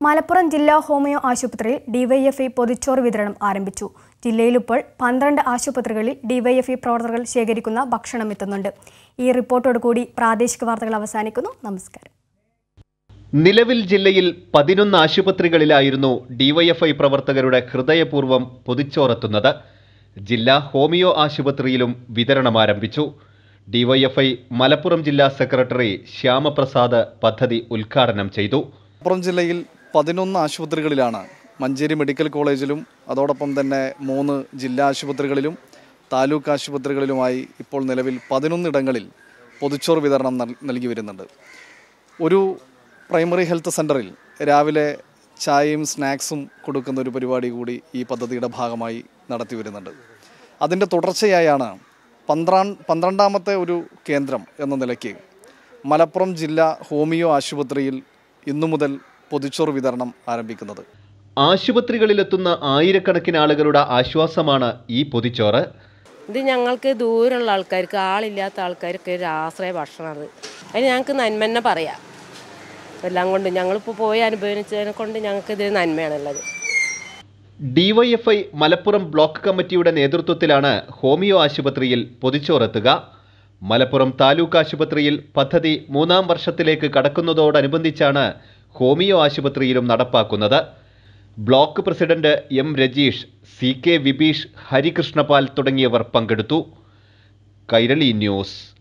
മലപ്പുറം ജില്ലാ ഹോമിയോ ആശുപത്രിയിൽ ഡിവൈഎഫ്ഐ പൊതിച്ചോറ് വിതരണം ആരംഭിച്ചു ജില്ലയിൽ ഇപ്പോൾ പന്ത്രണ്ട് ആശുപത്രികളിൽ ഡിവൈഎഫ്ഐ പ്രവർത്തകർ ശേഖരിക്കുന്ന ഭക്ഷണം എത്തുന്നുണ്ട് ഈ റിപ്പോർട്ടോടുകൂടി പ്രാദേശിക വാർത്തകൾ അവസാനിക്കുന്നു നമസ്കാരം നിലവിൽ ജില്ലയിൽ പതിനൊന്ന് ആശുപത്രികളിലായിരുന്നു ഡിവൈഎഫ്ഐ പ്രവർത്തകരുടെ ഹൃദയപൂർവ്വം പൊതിച്ചോറെത്തുന്നത് ജില്ലാ ഹോമിയോ ആശുപത്രിയിലും വിതരണം ആരംഭിച്ചു ഡിവൈഎഫ്ഐ മലപ്പുറം ജില്ലാ സെക്രട്ടറി ശ്യാമപ്രസാദ് പദ്ധതി ഉദ്ഘാടനം ചെയ്തു മലപ്പുറം ജില്ലയിൽ പതിനൊന്ന് ആശുപത്രികളിലാണ് മഞ്ചേരി മെഡിക്കൽ കോളേജിലും അതോടൊപ്പം തന്നെ മൂന്ന് ജില്ലാ ആശുപത്രികളിലും താലൂക്ക് ആശുപത്രികളിലുമായി ഇപ്പോൾ നിലവിൽ പതിനൊന്നിടങ്ങളിൽ പൊതിച്ചോറ് വിതരണം നൽ- നൽകി വരുന്നുണ്ട് ഒരു പ്രൈമറി ഹെൽത്ത് സെൻ്ററിൽ രാവിലെ ചായയും സ്നാക്സും കൊടുക്കുന്ന ഒരു പരിപാടി കൂടി ഈ പദ്ധതിയുടെ ഭാഗമായി നടത്തി വരുന്നുണ്ട് അതിൻ്റെ തുടർച്ചയായാണ് പന്ത്രണ്ട് പന്ത്രണ്ടാമത്തെ ഒരു കേന്ദ്രം എന്ന നിലയ്ക്ക് മലപ്പുറം ജില്ലാ ഹോമിയോ ആശുപത്രിയിൽ ഇന്നു മുതൽ പൊതിച്ചോറ് വിതരണം ആരംഭിക്കുന്നത് ആശുപത്രികളിലെത്തുന്ന ആയിരക്കണക്കിന് ആളുകളുടെ ആശ്വാസമാണ് ഈ പൊതിച്ചോറ് ഇത് ഞങ്ങൾക്ക് ദൂരമുള്ള ആൾക്കാർക്ക് ആളില്ലാത്ത ആൾക്കാർക്ക് ഒരു ആശ്രയ ഭക്ഷണമാണ് അതിന് ഞങ്ങൾക്ക് നന്മ തന്നെ പറയാം എല്ലാം കൊണ്ട് ഞങ്ങളിപ്പോൾ പോയി അനുഭവിച്ചതിനെ കൊണ്ട് ഞങ്ങൾക്ക് ഇത് നന്മയാണുള്ളത് ഡിവൈഎഫ്ഐ മലപ്പുറം ബ്ലോക്ക് കമ്മിറ്റിയുടെ നേതൃത്വത്തിലാണ് ഹോമിയോ ആശുപത്രിയിൽ പൊതിച്ചോറെത്തുക മലപ്പുറം താലൂക്ക് ആശുപത്രിയിൽ പദ്ധതി മൂന്നാം വർഷത്തിലേക്ക് കടക്കുന്നതോടനുബന്ധിച്ചാണ് ഹോമിയോ ആശുപത്രിയിലും നടപ്പാക്കുന്നത് block president M Rajeesh C K Vibeesh Harikrishnapal തുടങ്ങിയവർ പങ്കെടുത്തു കൈരളി ന്യൂസ്